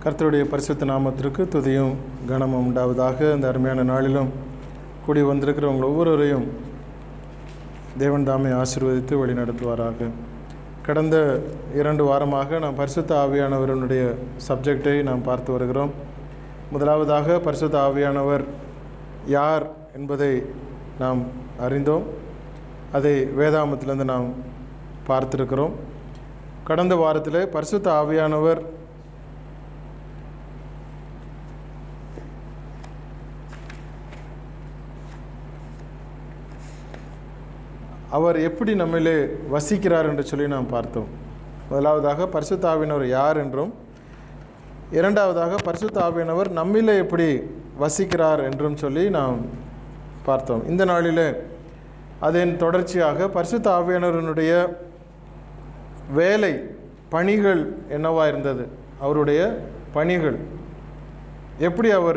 கர்த்தருடைய பரிசுத்த நாமத்திற்கு துதியும் கனமும் உண்டாவதாக இந்த அருமையான நாளிலும் கூடி வந்திருக்கிறவங்க ஒவ்வொருவரையும் தேவன் தாமே ஆசீர்வதித்து வழி நடத்துவாராக கடந்த இரண்டு வாரமாக நாம் பரிசுத்த ஆவியானவருடைய சப்ஜெக்டை நாம் பார்த்து வருகிறோம் முதலாவதாக பரிசுத்த ஆவியானவர் யார் என்பதை நாம் அறிந்தோம் அதை வேதாமத்திலிருந்து நாம் பார்த்திருக்கிறோம் கடந்த வாரத்தில் பரிசுத்த ஆவியானவர் அவர் எப்படி நம்மிலே வசிக்கிறார் என்று சொல்லி நாம் பார்த்தோம் முதலாவதாக பரிசுத்த ஆவியானவர் யார் என்றும் இரண்டாவதாக பரிசுத்த ஆவியானவர் நம்மிலே எப்படி வசிக்கிறார் என்றும் சொல்லி நாம் பார்த்தோம் இந்த நாளிலே அதன் தொடர்ச்சியாக பரிசுத்த ஆவியானவருடைய வேலை பணிகள் என்னவா இருந்தது அவருடைய பணிகள் எப்படி அவர்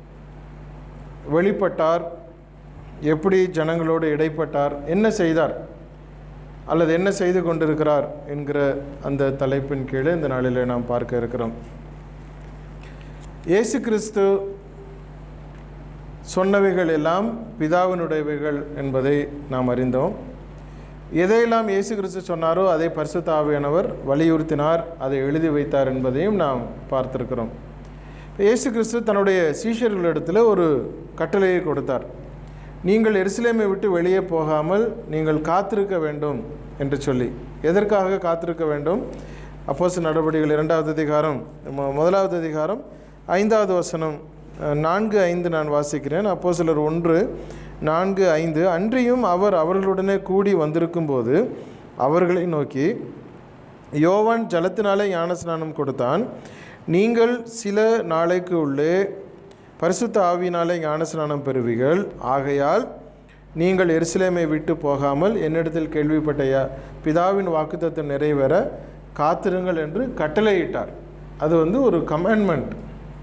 வெளிப்பட்டார் எப்படி ஜனங்களோடு இடைப்பட்டார் என்ன செய்தார் அல்லது என்ன செய்து கொண்டிருக்கிறார் என்கிற அந்த தலைப்பின் கீழே இந்த நாளில் நாம் பார்க்க இருக்கிறோம் இயேசு கிறிஸ்து சொன்னவைகள் எல்லாம் பிதாவினுடையவைகள் என்பதை நாம் அறிந்தோம் எதையெல்லாம் இயேசு கிறிஸ்து சொன்னாரோ அதை பரிசுத்த ஆவியானவர் வலியுறுத்தினார் அதை எழுதி வைத்தார் என்பதையும் நாம் பார்த்திருக்கிறோம் இயேசு கிறிஸ்து தன்னுடைய சீஷர்களிடத்தில் ஒரு கட்டளையை கொடுத்தார் நீங்கள் எருசலேமை விட்டு வெளியே போகாமல் நீங்கள் காத்திருக்க வேண்டும் என்று சொல்லி எதற்காக காத்திருக்க வேண்டும் அப்போஸ் நடவடிக்கைகள் இரண்டாவது அதிகாரம் மு- முதலாவது அதிகாரம் ஐந்தாவது வசனம் அஹ், நான்கு ஐந்து நான் வாசிக்கிறேன் அப்போ சிலர் ஒன்று நான்கு ஐந்து அன்றியும் அவர் அவர்களுடனே கூடி வந்திருக்கும்போது அவர்களை நோக்கி யோவான் ஜலத்தினாலே ஞானஸ்நானம் கொடுத்தான் நீங்கள் சில நாளைக்கு உள்ளே பரிசுத்த ஆவியினாலே ஞானஸ்நானம் பெறுவீர்கள் ஆகையால் நீங்கள் எருசலேமை விட்டு போகாமல் என்னிடத்தில் கேள்விப்பட்ட யா- பிதாவின் வாக்குத்தத்தம் நிறைவேற காத்திருங்கள் என்று கட்டளையிட்டார் அது வந்து ஒரு கமாண்ட்மெண்ட்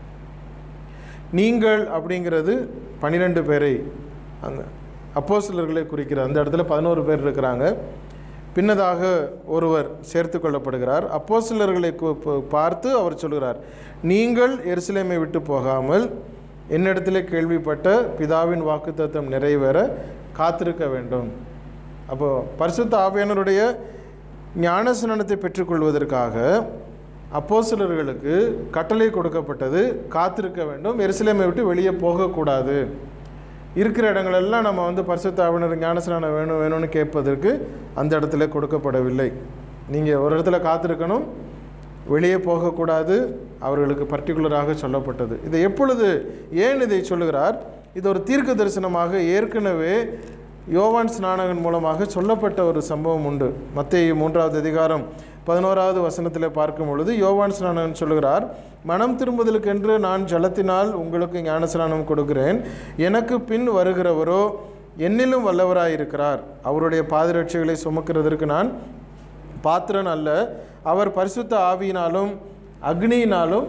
நீங்கள் அப்படிங்கிறது பன்னிரெண்டு பேரை அந்த அப்போஸ்தலர்களை குறிக்கிற அந்த இடத்துல பதினோரு பேர் இருக்கிறாங்க பின்னதாக ஒருவர் சேர்த்து கொள்ளப்படுகிறார் அப்போஸ்தலர்களை கு- ப- பார்த்து அவர் சொல்கிறார் நீங்கள் எருசலேமை விட்டு போகாமல் என்னிடத்திலே கேள்விப்பட்ட பிதாவின் வாக்குத்தத்தம் நிறைவேற காத்திருக்க வேண்டும் அப்போ பரிசுத்த ஆவியானவருடைய ஞானஸ்நானத்தை பெற்றுக்கொள்வதற்காக அப்போஸ்தலர்களுக்கு கட்டளை கொடுக்கப்பட்டது காத்திருக்க வேண்டும் எருசலேமை விட்டு வெளியே போகக்கூடாது இருக்கிற இடங்களெல்லாம் நம்ம வந்து பரிசுத்த ஆவினர் ஞானஸ்நானம் வேணும் வேணும்னு கேட்பதற்கு அந்த இடத்துல கொடுக்கப்படவில்லை நீங்கள் ஒரு இடத்துல காத்திருக்கணும் வெளியே போகக்கூடாது அவர்களுக்கு பர்டிகுலராக சொல்லப்பட்டது இதை எப்பொழுது ஏன் இதை சொல்லுகிறார் இது ஒரு தீர்க்க தரிசனமாக ஏற்கனவே யோவான் ஸ்நானகன் மூலமாக சொல்லப்பட்ட ஒரு சம்பவம் உண்டு மத்திய மூன்றாவது அதிகாரம் பதினோராவது வசனத்தில் பார்க்கும் பொழுது யோவான் ஸ்நானகன் சொல்லுகிறார் மனம் திரும்புதலுக்கென்று நான் ஜலத்தினால் உங்களுக்கு ஞானஸ்நானம் கொடுக்கிறேன் எனக்கு பின் வருகிறவரோ என்னிலும் வல்லவராயிருக்கிறார் அவருடைய பாதரட்சிகளை சுமக்கிறதற்கு நான் பாத்திரன் அல்ல அவர் பரிசுத்த ஆவியினாலும் அக்னியினாலும்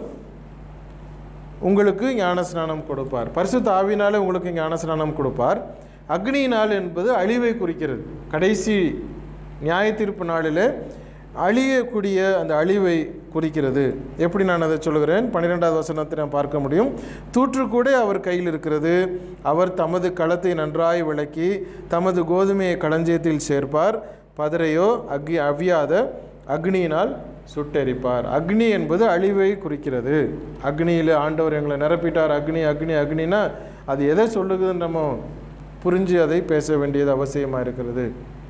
உங்களுக்கு ஞானஸ்நானம் கொடுப்பார் பரிசுத்த ஆவியினாலே உங்களுக்கு ஞானஸ்நானம் கொடுப்பார் அக்னியினால் என்பது அழிவை குறிக்கிறது கடைசி நியாய தீர்ப்பு நாளிலே அழியக்கூடிய அந்த அழிவை குறிக்கிறது எப்படி நான் அதை சொல்கிறேன் பன்னிரெண்டாவது வசனத்தை நான் பார்க்க முடியும் தூற்றுக்கூட அவர் கையில் இருக்கிறது அவர் தமது களத்தை நன்றாய் விளக்கி தமது கோதுமையை களஞ்சியத்தில் சேர்ப்பார் பதரையோ அக்னி அவியாத அக்னியினால் சுட்டெரிப்பார் அக்னி என்பது அழிவை குறிக்கிறது அக்னியில் ஆண்டவர் எங்களை நிரப்பிட்டார் அக்னி அக்னி அக்னினா அது எதை சொல்லுதுன்னு நம்ம புரிஞ்சு அதை பேச வேண்டியது அவசியமாக இருக்கிறது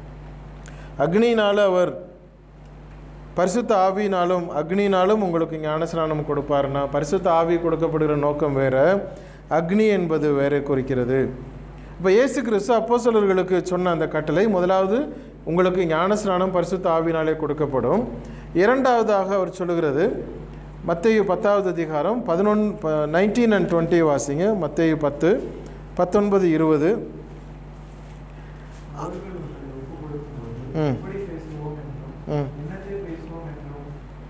அக்னியினால் அவர் பரிசுத்த ஆவியினாலும் அக்னியினாலும் உங்களுக்கு ஞானஸ்நானம் கொடுப்பாருன்னா பரிசுத்த ஆவி கொடுக்கப்படுகிற நோக்கம் வேற அக்னி என்பது வேற குறிக்கிறது இப்போ இயேசு கிறிஸ்து அப்போஸ்தலர்களுக்கு சொன்ன அந்த கட்டளை முதலாவது உங்களுக்கு ஞானஸ்நானம் பரிசுத்த ஆவியினாலே கொடுக்கப்படும் இரண்டாவதாக அவர் சொல்லுகிறது மத்தேயு பத்தாவது அதிகாரம் பதினொன் நைன்டீன் அண்ட் டுவெண்ட்டி வாசிங்க மத்தேயு பத்து பத்தொன்பது இருபது அவர்கள் உங்களை ஒப்புக் கொடுக்கும்போது ம். எப்படி பேசுவோம் என்றும் ம் என்னத்தை பேசுவோம் என்றும்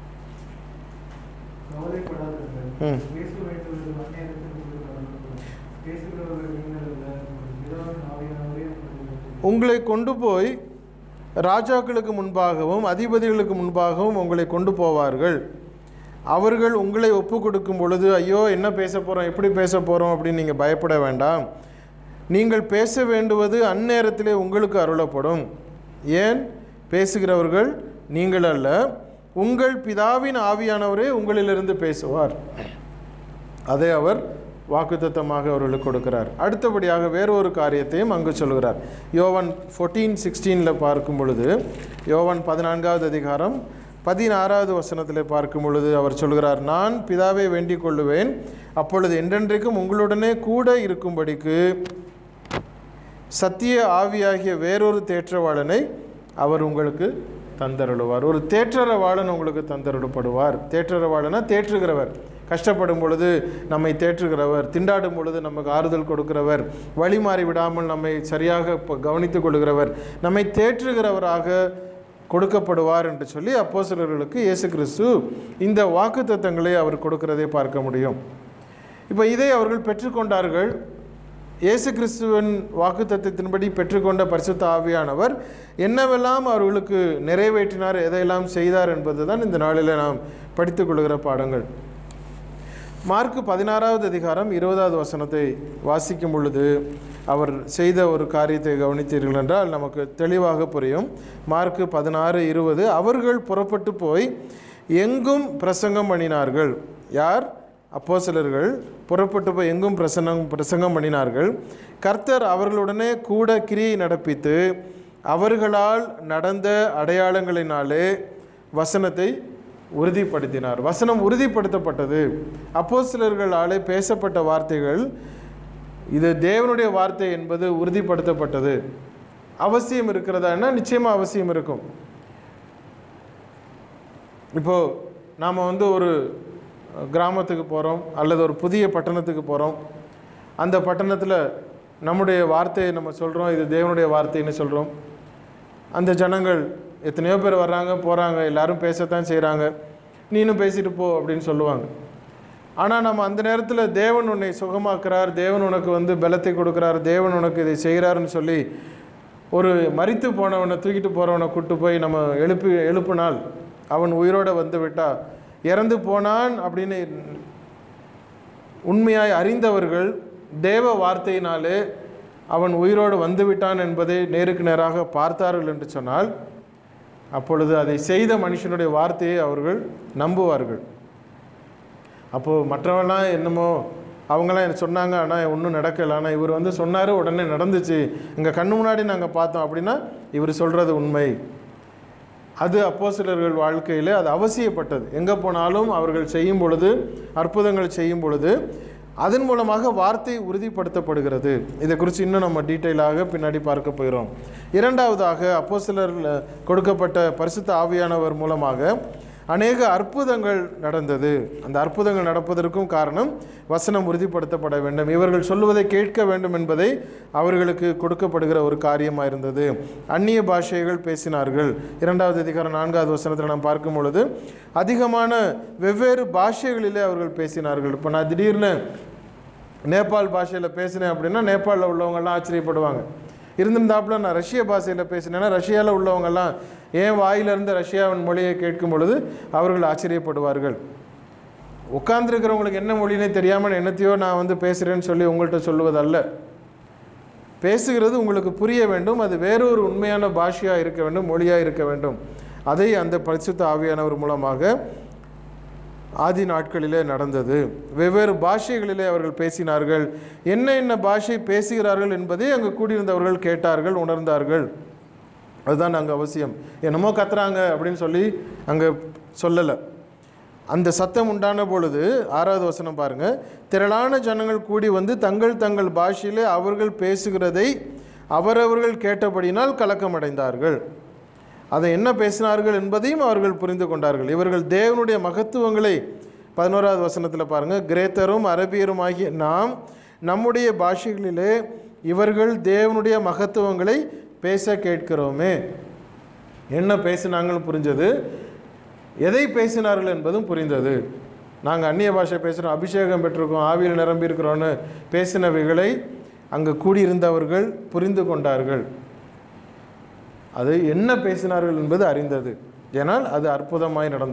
கவலைப்படாதீர்கள் ம். பேச வேண்டுவது அந்நேரத்தில் உங்களுக்கு வழங்கப்படும் பேசுகிறவர்கள் நீங்கள் அல்ல உங்கள் பிதாவின் ஆவியானவரே உங்களுக்கு உங்களை கொண்டு போய் ராஜாக்களுக்கு முன்பாகவும் அதிபதிகளுக்கு முன்பாகவும் உங்களை கொண்டு போவார்கள் அவர்கள் உங்களை ஒப்பு கொடுக்கும் பொழுது ஐயோ என்ன பேச போகிறோம் எப்படி பேச போகிறோம் அப்படின்னு நீங்கள் பயப்பட வேண்டாம் நீங்கள் பேச வேண்டுவது அந்நேரத்திலே உங்களுக்கு அருளப்படும் ஏன் பேசுகிறவர்கள் நீங்கள் அல்ல உங்கள் பிதாவின் ஆவியானவரே உங்களிலிருந்து பேசுவார் அதை அவர் வாக்குத்தத்தமாக அவர்களுக்கு கொடுக்கிறார் அடுத்தபடியாக வேறொரு காரியத்தையும் அங்கு சொல்கிறார் யோவான் ஃபோர்டீன் சிக்ஸ்டீனில் பார்க்கும் பொழுது யோவான் பதினான்காவது அதிகாரம் பதினாறாவது வசனத்தில் பார்க்கும் பொழுது அவர் சொல்கிறார் நான் பிதாவை வேண்டிக் கொள்ளுவேன் அப்பொழுது என்றென்றைக்கும் உங்களுடனே கூட இருக்கும்படிக்கு சத்திய ஆவியாகிய வேறொரு தேற்றவாளனை அவர் உங்களுக்கு தந்தருளுவார் ஒரு தேற்றரவாளன் உங்களுக்கு தந்தருளப்படுவார் தேற்றரவாளனா தேற்றுகிறவர் கஷ்டப்படும் பொழுது நம்மை தேற்றுகிறவர் திண்டாடும் பொழுது நமக்கு ஆறுதல் கொடுக்கிறவர் வழி மாறி விடாமல் நம்மை சரியாக ப- கவனித்துக் கொள்கிறவர் நம்மை தேற்றுகிறவராக கொடுக்கப்படுவார் என்று சொல்லி அப்போஸ்தலர்களுக்கு இயேசு கிறிஸ்து இந்த வாக்குத்தத்தங்களை அவர் கொடுக்கிறதை பார்க்க முடியும் இப்போ இதை அவர்கள் பெற்றுக்கொண்டார்கள் இயேசு கிறிஸ்துவின் வாக்குத்தத்தத்தின்படி பெற்றுக்கொண்ட பரிசுத்த ஆவியானவர் என்னவெல்லாம் அவர்களுக்கு நிறைவேற்றினார் எதையெல்லாம் செய்தார் என்பது தான் இந்த நாளில் நாம் படித்துக் கொள்கிற பாடங்கள் மார்க்கு பதினாறாவது அதிகாரம் இருபதாவது வசனத்தை வாசிக்கும் பொழுது அவர் செய்த ஒரு காரியத்தை கவனித்தீர்கள் என்றால் நமக்கு தெளிவாக புரியும் மார்க்கு பதினாறு இருபது அவர்கள் புறப்பட்டு போய் எங்கும் பிரசங்கம் பண்ணினார்கள் யார் அப்போஸ்தலர்கள் புறப்பட்டு போய் எங்கும் பிரசங்கம் பிரசங்கம் பண்ணினார்கள் கர்த்தர் அவர்களுடனே கூட கிரியை நடப்பித்து அவர்களால் நடந்த அடையாளங்களினாலே வசனத்தை உறுதிப்படுத்தினார் வசனம் உறுதிப்படுத்தப்பட்டது அப்போஸ்தலர்களாலே பேசப்பட்ட வார்த்தைகள் இது தேவனுடைய வார்த்தை என்பது உறுதிப்படுத்தப்பட்டது அவசியம் இருக்கிறதான்னா நிச்சயமாக அவசியம் இருக்கும் இப்போது நாம் வந்து ஒரு கிராமத்துக்கு போகிறோம் அல்லது ஒரு புதிய பட்டணத்துக்கு போகிறோம் அந்த பட்டணத்தில் நம்முடைய வார்த்தையை நம்ம சொல்கிறோம் இது தேவனுடைய வார்த்தைன்னு சொல்கிறோம் அந்த ஜனங்கள் எத்தனையோ பேர் வர்றாங்க போகிறாங்க எல்லாரும் பேசத்தான் செய்கிறாங்க நீனும் பேசிட்டு போ அப்படின்னு சொல்லுவாங்க ஆனால் நம்ம அந்த நேரத்தில் தேவன் உன்னை சுகமாக்குறார் தேவன் உனக்கு வந்து பலத்தை கொடுக்குறார் தேவன் உனக்கு இதை செய்கிறாருன்னு சொல்லி ஒரு மரித்து போனவனை தூக்கிட்டு போகிறவனை கூட்டு போய் நம்ம எழுப்பி எழுப்பினால் அவன் உயிரோடு வந்து விட்டா இறந்து போனான் அப்படின்னு உண்மையாய் அறிந்தவர்கள் தேவ வார்த்தையினாலே அவன் உயிரோடு வந்து விட்டான் என்பதை நேருக்கு நேராக பார்த்தார்கள் என்று சொன்னால் அப்பொழுது அதை செய்த மனுஷனுடைய வார்த்தையை அவர்கள் நம்புவார்கள் அப்போது மற்றவங்களாம் என்னமோ அவங்களாம் எனக்கு சொன்னாங்க ஆனால் ஒன்றும் நடக்கலை ஆனால் இவர் வந்து சொன்னார் உடனே நடந்துச்சு எங்கள் கண்ணு முன்னாடி நாங்கள் பார்த்தோம் அப்படின்னா இவர் சொல்கிறது உண்மை அது அப்போஸ்தலர்கள் வாழ்க்கையில் அது அவசியப்பட்டது எங்கே போனாலும் அவர்கள் செய்யும் பொழுது அற்புதங்கள் செய்யும் பொழுது அதன் மூலமாக வார்த்தை உறுதிப்படுத்தப்படுகிறது இதை குறித்து இன்னும் நம்ம டீட்டெயிலாக பின்னாடி பார்க்க போகிறோம் இரண்டாவதாக அப்போஸ்தலர்கள் கொடுக்கப்பட்ட பரிசுத்த ஆவியானவர் மூலமாக அநேக அற்புதங்கள் நடந்தது அந்த அற்புதங்கள் நடப்பதற்கும் காரணம் வசனம் உறுதிப்படுத்தப்பட வேண்டும் இவர்கள் சொல்லுவதை கேட்க வேண்டும் என்பதை அவர்களுக்கு கொடுக்கப்படுகிற ஒரு காரியமாக இருந்தது அந்நிய பாஷைகள் பேசினார்கள் இரண்டாவது அதிகாரம் நான்காவது வசனத்தில் நாம் பார்க்கும் பொழுது அதிகமான வெவ்வேறு பாஷைகளிலே அவர்கள் பேசினார்கள் இப்போ நான் திடீர்னு நேபாள் பாஷையில் பேசினேன் அப்படின்னா நேபாளில் உள்ளவங்கெல்லாம் ஆச்சரியப்படுவாங்க இருந்திருந்தாப்புல நான் ரஷ்ய பாஷையில் பேசினேன்னா ரஷ்யாவில் உள்ளவங்கெல்லாம் ஏன் வாயிலிருந்து ரஷ்யாவின் மொழியை கேட்கும் பொழுது அவர்கள் ஆச்சரியப்படுவார்கள் உட்கார்ந்துருக்கிறவங்களுக்கு என்ன மொழினே தெரியாமல் என்னத்தையோ நான் வந்து பேசுகிறேன்னு சொல்லி உங்கள்கிட்ட சொல்லுவதல்ல பேசுகிறது உங்களுக்கு புரிய வேண்டும் அது வேறொரு உண்மையான பாஷையாக இருக்க வேண்டும் மொழியாக இருக்க வேண்டும் அதை அந்த பரிசுத்த ஆவியானவர் மூலமாக ஆதி நாட்களிலே நடந்தது வெவ்வேறு பாஷைகளிலே அவர்கள் பேசினார்கள் என்ன என்ன பாஷை பேசுகிறார்கள் என்பதை அங்கு கூடியிருந்தவர்கள் கேட்டார்கள் உணர்ந்தார்கள் அதுதான் அங்கே அவசியம் என்னமோ கத்துறாங்க அப்படின்னு சொல்லி அங்கே சொல்லலை அந்த சத்தம் உண்டான பொழுது ஆறாவது வசனம் பாருங்க திரளான ஜனங்கள் கூடி வந்து தங்கள் தங்கள் பாஷையிலே அவர்கள் பேசுகிறதை அவரவர்கள் கேட்டபடியினால் கலக்கமடைந்தார்கள் அதை என்ன பேசினார்கள் என்பதையும் அவர்கள் புரிந்து கொண்டார்கள் இவர்கள் தேவனுடைய மகத்துவங்களை பதினோராவது வசனத்தில் பாருங்கள் கிரேத்தரும் அரபியரும் ஆகிய நாம் நம்முடைய பாஷைகளிலே இவர்கள் தேவனுடைய மகத்துவங்களை பேச கேட்கிறோமே என்ன பேசினாங்கன்னு புரிஞ்சது எதை பேசினார்கள் என்பதும் புரிந்தது நாங்கள் அந்நிய பாஷை பேசுகிறோம் அபிஷேகம் பெற்றிருக்கோம் ஆவியில் நிரம்பியிருக்கிறோன்னு பேசினவைகளை அங்கே கூடியிருந்தவர்கள் புரிந்து கொண்டார்கள் அது என்ன பேசினார்கள் என்பது அறிந்தது ஏனால் அது அற்புதமாய் நடந்தது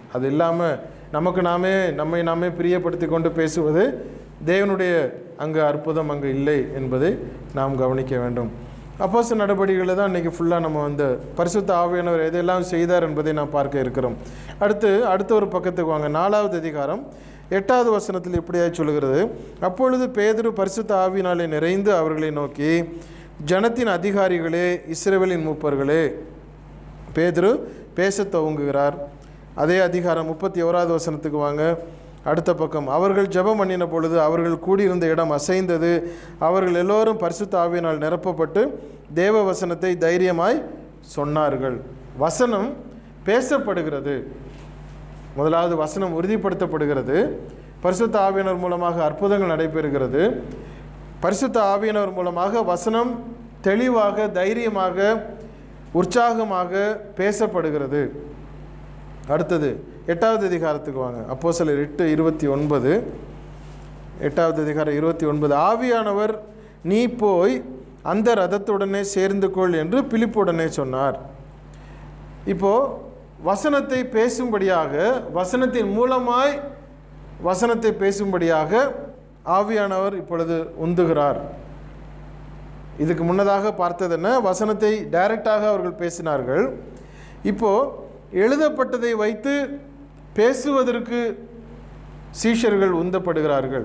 அது இல்லாமல் நமக்கு நாமே நம்மை நாமே பிரியப்படுத்தி கொண்டு பேசுவது தேவனுடைய அங்கு அற்புதம் அங்கு இல்லை என்பதை நாம் கவனிக்க வேண்டும் அப்போஸ் நடவடிக்கைகளை தான் இன்றைக்கி ஃபுல்லாக நம்ம வந்து பரிசுத்த ஆவியானவர் எதையெல்லாம் செய்தார் என்பதை நாம் பார்க்க இருக்கிறோம் அடுத்து அடுத்த ஒரு பக்கத்துக்கு வாங்க நாலாவது அதிகாரம் எட்டாவது வசனத்தில் இப்படியாக சொல்கிறது அப்பொழுது பேதுரு பரிசுத்த ஆவியினாலே நிறைந்து அவர்களை நோக்கி ஜனத்தின் அதிகாரிகளே இஸ்ரவேலின் மூப்பர்களே பேதுரு பேசத் துவங்குகிறார் அதே அதிகாரம் முப்பத்தி ஓராவது வசனத்துக்கு வாங்க அடுத்த பக்கம் அவர்கள் ஜெபம் பண்ணின பொழுது அவர்கள் கூடியிருந்த இடம் அசைந்தது அவர்கள் எல்லோரும் பரிசுத்த ஆவியினால் நிரப்பப்பட்டு தேவ வசனத்தை தைரியமாய் சொன்னார்கள் வசனம் பேசப்படுகிறது முதலாவது வசனம் உறுதிப்படுத்தப்படுகிறது பரிசுத்த ஆவியினர் மூலமாக அற்புதங்கள் நடைபெறுகிறது பரிசுத்த ஆவியினர் மூலமாக வசனம் தெளிவாக தைரியமாக உற்சாகமாக பேசப்படுகிறது அடுத்தது எட்டாவது அதிகாரத்துக்கு வாங்க அப்போ சிலர் எட்டு இருபத்தி ஒன்பது எட்டாவது அதிகாரம் இருபத்தி ஒன்பது ஆவியானவர் நீ போய் அந்த ரதத்துடனே சேர்ந்து கொள் என்று பிலிப்புடனே சொன்னார் இப்போ வசனத்தை பேசும்படியாக வசனத்தின் மூலமாய் வசனத்தை பேசும்படியாக ஆவியானவர் இப்பொழுது உந்துகிறார் இதுக்கு முன்னதாக பார்த்தது என்ன வசனத்தை டைரக்டாக அவர்கள் பேசினார்கள் இப்போ எழுதப்பட்டதை வைத்து பேசுவதற்கு சீஷர்கள் உந்தப்படுகிறார்கள்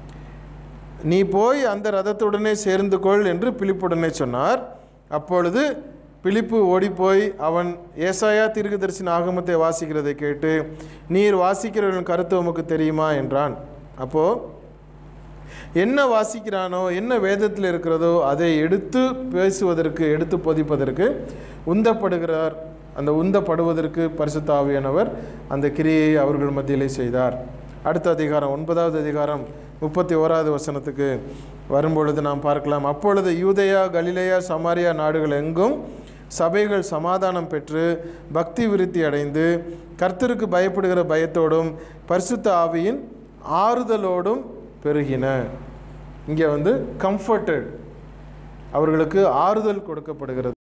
நீ போய் அந்த ரதத்துடனே சேர்ந்து கொள் என்று பிலிப்புடனே சொன்னார் அப்பொழுது பிலிப்பு ஓடிப்போய் அவன் ஏசாயா தீர்க்கதரிசின் ஆகமத்தை வாசிக்கிறதை கேட்டு நீர் வாசிக்கிறவர்களின் கருத்து உமக்கு தெரியுமா என்றான் அப்போது என்ன வாசிக்கிறானோ என்ன வேதத்தில் இருக்கிறதோ அதை எடுத்து பேசுவதற்கு எடுத்து போதிப்பதற்கு உந்தப்படுகிறார் அந்த உந்தப்படுவதற்கு பரிசுத்த ஆவியானவர் அந்த கிரியை அவர்கள் மத்தியிலே செய்தார் அடுத்த அதிகாரம் ஒன்பதாவது அதிகாரம் முப்பத்தி ஓராவது வசனத்துக்கு வரும்பொழுது நாம் பார்க்கலாம் அப்பொழுது யூதேயா கலிலேயா சமாரியா நாடுகள் எங்கும் சபைகள் சமாதானம் பெற்று பக்தி விருத்தி அடைந்து கர்த்தருக்கு பயப்படுகிற பயத்தோடும் பரிசுத்த ஆவியின் ஆறுதலோடும் பெருகின இங்கே வந்து கம்ஃபர்டட் அவர்களுக்கு ஆறுதல் கொடுக்கப்படுகிறது